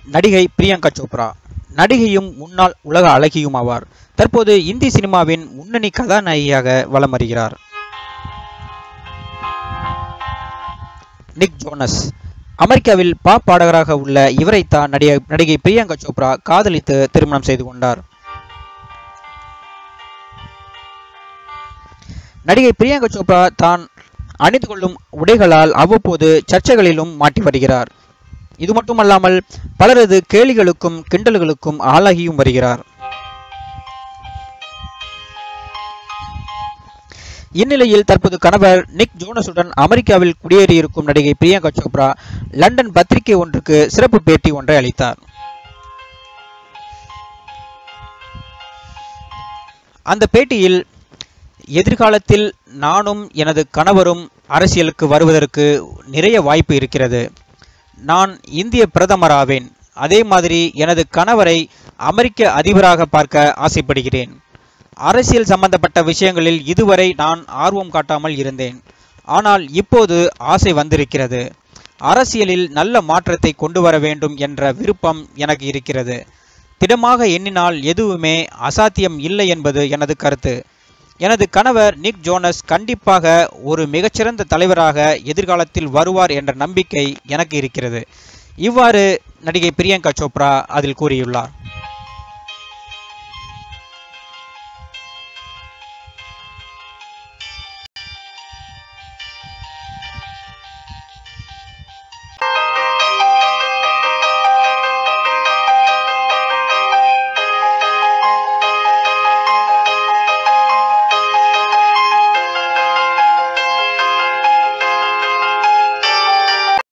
நடிகை பிரியங்கா சோப்ரா நடிகையும் முன்னாள் உலக அழகியும் ஆவார் தற்போது இந்தி சினிமாவின் முன்னணி கதாநாயகியாக வலம் வருகிறார் நிக் ஜோனஸ் அமெரிக்காவில் பாப் பாடகராக உள்ள இவரைத்தான் நடிகை நடிகை பிரியங்கா சோப்ரா காதலித்து திருமணம் செய்து கொண்டார் நடிகை பிரியங்கா சோப்ரா தான் அணிந்து கொள்ளும் உடைகளால் அவ்வப்போது சர்ச்சைகளிலும் மாட்டி வருகிறார் இது மட்டுமல்லாமல் பலரது கேலிகளுக்கும் கிண்டல்களுக்கும் ஆளாகியும் வருகிறார் இந்நிலையில் தற்போது கணவர் நிக் ஜோனஸுடன் அமெரிக்காவில் குடியேறியிருக்கும் நடிகை பிரியங்கா சோப்ரா லண்டன் பத்திரிகை ஒன்றுக்கு சிறப்பு பேட்டி ஒன்றை அளித்தார் அந்த பேட்டியில் எதிர்காலத்தில் நானும் எனது கணவரும் அரசியலுக்கு வருவதற்கு நிறைய வாய்ப்பு இருக்கிறது நான் இந்திய பிரதமராவேன் அதே மாதிரி எனது கணவரை அமெரிக்க அதிபராக பார்க்க ஆசைப்படுகிறேன் அரசியல் சம்பந்தப்பட்ட விஷயங்களில் இதுவரை நான் ஆர்வம் காட்டாமல் இருந்தேன் ஆனால் இப்போது ஆசை வந்திருக்கிறது அரசியலில் நல்ல மாற்றத்தை கொண்டு வர வேண்டும் என்ற விருப்பம் எனக்கு இருக்கிறது திடமாக எண்ணினால் எதுவுமே அசாத்தியம் இல்லை என்பது எனது கருத்து எனது கணவர் நிக் ஜோனஸ் கண்டிப்பாக ஒரு மிகச்சிறந்த தலைவராக எதிர்காலத்தில் வருவார் என்ற நம்பிக்கை எனக்கு இருக்கிறது இவ்வாறு நடிகை பிரியங்கா சோப்ரா அதில் கூறியுள்ளார்